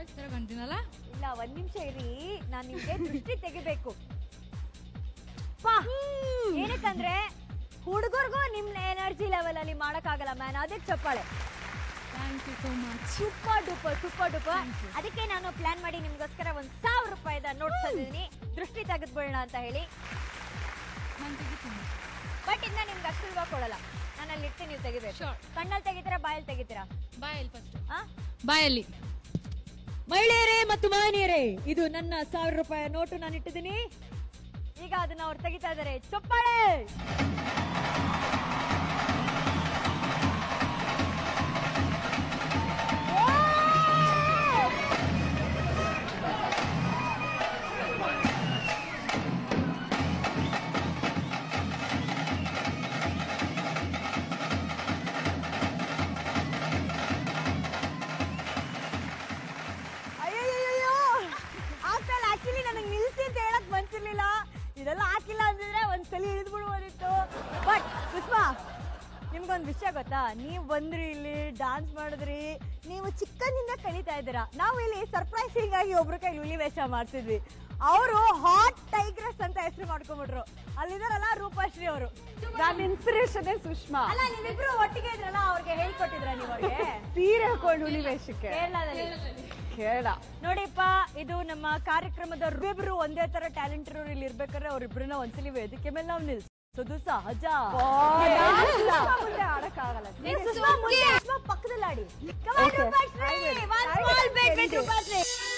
Boys ತರ ಕಾಣ್ತೀನಲ್ಲ ಇಲ್ಲ ಒಂದ್ ನಿಮಿಷ ಇರಿ ನಾನ್ ನಿಮ್ಗೆ ದೃಷ್ಟಿ ತೆಗಿಬೇಕು ಪಾ, ಏನಕ್ಕಂದ್ರೆ ಹುಡುಗರ್ಗೂ ನಿಮ್ ಎನರ್ಜಿ ಲೆವೆಲ್ ಅಲ್ಲಿ ಮಾಡಕ್ಕಾಗಲ್ಲ ಮ್ಯಾನ್ ಅದಕ್ಕೆ ಚಪ್ಪಾಳೆ thank you so much super duper super duper Thank you. ಅದಕ್ಕೆ ನಾನು ಪ್ಲಾನ್ ಮಾಡಿ ನಿಮ್ಗೋಸ್ಕರ ಒಂದ್ ಸಾವಿರ ರೂಪಾಯಿದ ನೋಟ್ ತಂದಿದ್ದೀನಿ ದೃಷ್ಟಿ ತೆಗೆದ್ಬಿಡೋಣ ಅಂತ ಹೇಳಿ ನಾನು ತೆಗಿತೀನಿ ಬಟ್ ಇನ್ನ ನಿಮ್ಗೆ ಅಷ್ಟು ರೂಪಾಯಿ ಕೊಡಲ್ಲ ನಾನು ಅಲ್ಲಿ ಇರ್ತೀನಿ ನೀವು ತೆಗಿಬೇಕು Sure. ಕಣ್ಣಲ್ಲಿ ತೆಗಿತೀರಾ ಬಾಯಲ್ಲಿ ತೆಗಿತೀರಾ ಬಾಯಲ್ಲಿ ಫಸ್ಟ್ ಆ ಬಾಯಲ್ಲಿ ಮಹಿಳೆಯರೇ ಮತ್ತು ಮಹನೀಯರೇ ಇದು ನನ್ನ ಸಾವಿರ ರೂಪಾಯಿ ನೋಟು ನಾನು ಇಟ್ಟಿದ್ದೀನಿ ಈಗ ಅದನ್ನ ಅವ್ರು ತೆಗಿತಾ ಇದಾರೆ ಚಪ್ಪಾಳೆ ಅಯ್ಯಯ್ಯಯ್ಯೋ ಆಗ್ತಲ್ಲ ಆಕ್ಚುಲಿ ನನಗೆ ನಿಲ್ಸಿ ಅಂತ ಹೇಳಕ್ ಮನ್ಸಿರ್ಲಿಲ್ಲ ಇದೆಲ್ಲ ಹಾಕಿಲ್ಲ ಅಂದಿದ್ರೆ ಒಂದ್ಸಲಿ ಇಳಿದು ಬಿಡ್ಬೋದಿತ್ತು ಬಟ್ ಪುಷ್ಪಾ ನಿಮ್ಗೊಂದು ವಿಷಯ ಗೊತ್ತಾ ನೀವು ಬಂದ್ರಿ ಇಲ್ಲಿ ಡಾನ್ಸ್ ಮಾಡಿದ್ರಿ ನೀವು ಚಿಕ್ಕಂದಿಂದ ಕಲಿತಾ ಇದ್ದೀರಾ ನಾವು ಇಲ್ಲಿ ಸರ್ಪ್ರೈಸಿಂಗ್ ಆಗಿ ಒಬ್ರ ಕೈ ಹುಲಿ ವೇಷ ಮಾಡ್ತಿದ್ವಿ ಅವರು ಹಾಟ್ ಟೈಗ್ರೆಸ್ ಅಂತ ಹೆಸರು ಮಾಡ್ಕೊಂಡ್ಬಿಟ್ರು ಅಲ್ಲಿದಾರಲ್ಲ ರೂಪಾಶ್ರೀ ಅವರು ನನ್ನ ಇನ್ಸ್ಪಿರೇಷನ್ ಸುಷ್ಮಾ ಅಲ್ಲ ನೀವಿಬ್ರು ಒಟ್ಟಿಗೆ ಇದ್ರಲ್ಲ ಅವ್ರಿಗೆ ಹೇಳ್ಕೊಟ್ಟಿದ್ರ ನೀವು ಅವ್ರಿಗೆ ಸೀರೆ ಹಾಕೊಂಡು ಹುಲಿ ವೇಷಕ್ಕೆ ಕೇರಳದಲ್ಲಿ ಕೇಳ ನೋಡಿಪ್ಪ ಇದು ನಮ್ಮ ಕಾರ್ಯಕ್ರಮದ ಇಬ್ರು ಒಂದೇ ತರ ಟ್ಯಾಲೆಂಟ್ ಇರೋರು ಇಲ್ಲಿ ಇರ್ಬೇಕಾದ್ರೆ ಅವ್ರಿಬ್ರನ್ನ ಒಂದ್ಸಲಿ ವೇದಿಕೆ ಮೇಲೆ ನಾವು ನಿಲ್ಸೋದು ಸಹಜ ಮುಂದೆ ಆಡಕ್ಕಾಗಲ್ಲ ನೀವು ಸುಷ್ಮಾ ಮುಂದೆ, ಸುಷ್ಮಾ ಪಕ್ಕದಲ್ಲಿ ಆಡಿ Come on, Okay. ರೂಪಾಶ್ರೀ. I will. One I will. small bit with Ready. ರೂಪಾಶ್ರೀ.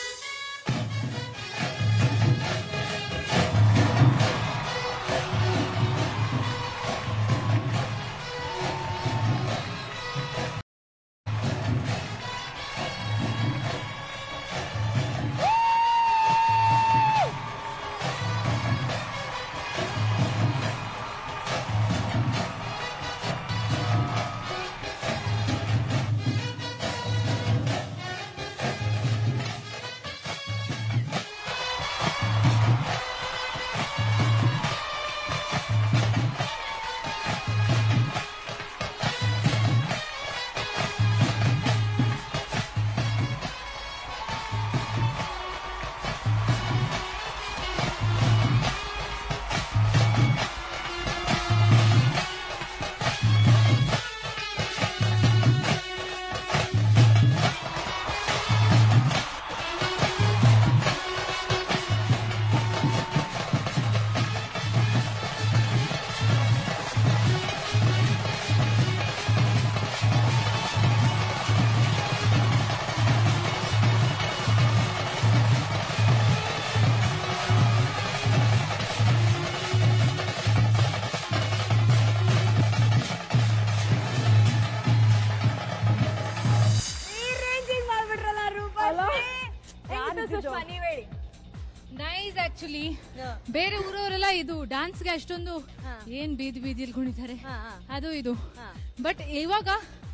ಈ ರೇಂಜಿಂಗ್ ಮಾಡ್ಬಿಟ್ರಲ್ಲ ರೂಪಾಶ್ರೀ ಹೆಂಗಿತ್ತು ಸುಷ್ಮಾ ನೀವ್ ಹೇಳಿ ನೈಸ್ ಆಕ್ಚುಲಿ ಬೇರೆ ಊರವರೆಲ್ಲ ಇದು ಡಾನ್ಸ್ಗೆ ಅಷ್ಟೊಂದು ಹಾ. ಏನ್ ಬೀದಿ ಬೀದಿಯಲ್ಲಿ ಕುಣಿತಾರೆ ಹಾ, ಹಾ. ಅದು ಇದು ಹಾ. ಬಟ್ ಇವಾಗ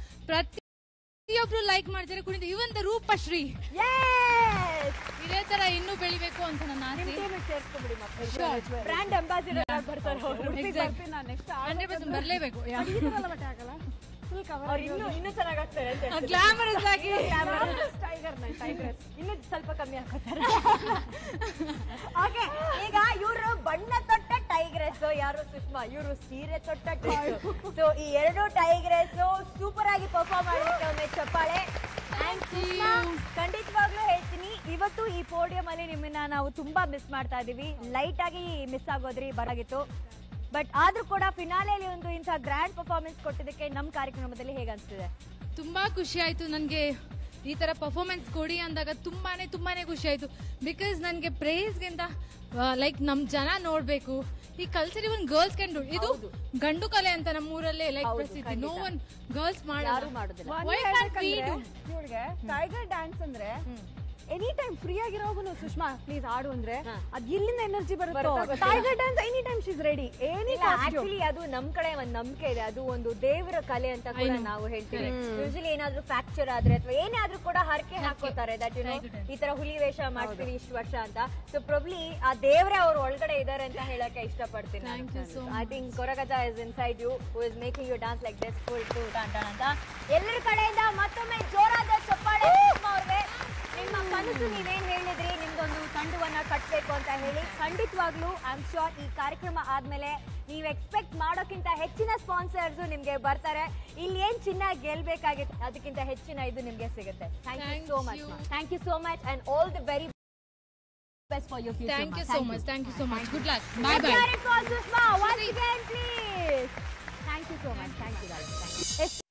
ಪ್ರತಿಯೊಬ್ರು ಲೈಕ್ ಮಾಡ್ತಾರೆ ಕುಣಿತ ಇವನ್ ದ ರೂಪಶ್ರೀ Yes! ಇದೇ ತರ ಇನ್ನೂ ಬೆಳಿಬೇಕು ಅಂತ ನನ್ನ ನಿಮ್ ಆಸೆ ಟೀಮಿಗೆ ಸೇರ್ಸ್ಕೊಂಡ್ಬಿಡಿ ಮತ್ತೆ Sure. ಬ್ರ್ಯಾಂಡ್ ಅಂಬಾಸಿಡರ್ ಬರ್ತಾರೆ ಅವರು Exact. ನೆಕ್ಸ್ಟ್ ಹಂಡ್ರೆಡ್ ಪರ್ಸೆಂಟ್ ಬರ್ಲೇಬೇಕು ಬಟ್ಟೆ ಹಾಕಲ್ಲ ಫುಲ್ ಕವರ್ ಅವ್ರು ಇನ್ನೂ ಇನ್ನೂ ಚೆನ್ನಾಗ್ ಆಗ್ತಾರೆ ಅಂತ ಹೇಳ್ತಾರೆ. ಗ್ಲಾಮರಸ್ ಆಗಿ ಟೈಗರ್ ನೈ ಟೈಗ್ರೆಸ್ ಇನ್ನೂ ಸ್ವಲ್ಪ ಕಮ್ಮಿ ಹಾಕೋತಾರೆ ಓಕೆ ಈಗ ಇವರು ಬಣ್ಣ ತೊಟ್ಟ ಟೈಗ್ರೆಸ್ ಯಾರು ಸುಷ್ಮಾ ಇವರು ಸೀರೆ ತೊಟ್ಟ ಸೊ ಈ ಎರಡು ಟೈಗ್ರೆಸ್ ಸೂಪರ್ ಆಗಿ ಪರ್ಫಾರ್ಮ್ ಮಾಡಿದ್ರೆ ಒಮ್ಮೆ ಚಪ್ಪಾಳೆ And ಸುಷ್ಮಾ, ಖಂಡಿತವಾಗ್ಲೂ ಹೇಳ್ತೀನಿ ಇವತ್ತು ಈ ಪೋಡಿಯಂ ಅಲ್ಲಿ ನಿಮ್ಮನ್ನ ನಾವು ತುಂಬಾ ಮಿಸ್ ಮಾಡ್ತಾ ಇದೀವಿ ಲೈಟ್ ಆಗಿ ಮಿಸ್ ಆಗೋದ್ರಿ ಬರಾಗಿತ್ತು ಬಟ್ ಆದ್ರೂ ಕೂಡ ಫಿನಾಲೆಯಲ್ಲಿ ಒಂದು ಇಂಥ ಗ್ರ್ಯಾಂಡ್ ಪರ್ಫಾರ್ಮೆನ್ಸ್ ಕೊಟ್ಟಿದ್ದಕ್ಕೆ ನಮ್ಮ ಕಾರ್ಯಕ್ರಮದಲ್ಲಿ ಹೇಗೆ ಅನ್ಸ್ತಿದೆ ತುಂಬಾ ಖುಷಿ ಆಯ್ತು ನನ್ಗೆ ಈ ತರ ಪರ್ಫಾರ್ಮೆನ್ಸ್ ಕೊಡಿ ಅಂದಾಗ ತುಂಬಾನೇ ತುಂಬಾನೇ ಖುಷಿ ಆಯ್ತು ಬಿಕಾಸ್ ನನ್ಗೆ ಪ್ರೇಸ್ಗಿಂತ ಲೈಕ್ ನಮ್ ಜನ ನೋಡ್ಬೇಕು ಈ culture even girls can do ಇದು ಗಂಡು ಕಲೆ ಅಂತ ನಮ್ಮ ಊರಲ್ಲೇ ಲೈಕ್ ಹೌದು, ಪ್ರಸಿದ್ಧಿ ನೋ ಖಂಡಿತ. ಒನ್ ಗರ್ಲ್ಸ್ ಯಾರು ಮಾಡಲ್ಲ ಮಾಡೋದಿಲ್ಲ Why can't we do? ಇವಳಿಗೆ ಟೈಗರ್ ಡ್ಯಾನ್ಸ್ ಅಂದ್ರೆ ಎನಿ ಟೈಮ್ ಫ್ರೀ ಆಗಿರೋಗುನು ಸುಷ್ಮಾ ಪ್ಲೀಸ್ ಆಡು ಅಂದ್ರೆ ಹಾ. ಅದ್ ಇಲ್ಲಿಂದ ಎನರ್ಜಿ ಬರುತ್ತಾ ಬರುತ್ತೆ ಗೊತ್ತಿಲ್ಲ. Tiger dance any time she's ready any actually ಅದು ನಮ್ ಕಡೆ ಒಂದ್ ನಂಬಿಕೆ ಇದೆ ಅದು ಒಂದು ದೇವರ ಕಲೆ ಅಂತ ಕೂಡ I know. ನಾವು ಹೇಳ್ತೀವಿ Correct. ಯೂಶಲಿ ಏನಾದ್ರೂ ಫ್ರಾಕ್ಚರ್ ಆದ್ರೆ ಅಥವಾ ಏನೇ ಆದ್ರೂ ಕೂಡ ಹರಕೆ ಹಾಕೋತಾರೆ ದಟ್ ಯು Tiger dance. ಈ ತರ ಹುಲಿ ವೇಷ ಮಾಡ್ತೀವಿ ಇಷ್ಟು ವರ್ಷ ಅಂತ ಸೊ ಪ್ರೊಬ್ಲಿ ಆ ದೇವರೇ ಅವ್ರ ಒಳಗಡೆ ಇದಾರೆ ಅಂತ ಹೇಳಕ್ಕೆ ಇಷ್ಟಪಡ್ತೀನಿ Thank you so I think Koragajja is inside you who is making you dance like this full ಟು ಟಾನ್ ಟಾನ್ ಅಂತ ಎಲ್ಲರ ಕಡೆಯಿಂದ ಮತ್ತೊಮ್ಮೆ ಜೋರಾದ ಚಪ್ಪಾಳೆ ಸುಷ್ಮಾ ಅವ್ರಿಗೆ ನಿಮ್ಮ ಅಂತ ಹೇಳಿ ಖಂಡಿತವಾಗ್ಲೂ ಐ ಆಮ್ ಶೋರ್ ಈ ಕಾರ್ಯಕ್ರಮ ಆದ್ಮೇಲೆ ನೀವು ಎಕ್ಸ್ಪೆಕ್ಟ್ ಮಾಡೋಕ್ಕಿಂತ ಹೆಚ್ಚಿನ ಸ್ಪಾನ್ಸರ್ಸ್ ನಿಮ್ಗೆ ಬರ್ತಾರೆ ಇಲ್ಲಿ ಏನ್ ಚಿನ್ನ ಗೆಲ್ಬೇಕಾಗಿತ್ತು ಅದಕ್ಕಿಂತ ಹೆಚ್ಚಿನ ಇದು ನಿಮ್ಗೆ ಸಿಗುತ್ತೆ thank you Thank so much you. Thank you so much and all the very best for your future thank you so much thank you so much good luck bye Let's bye hear it for Sushma once again, please. Thank you so much. Thank you, guys. Thank you.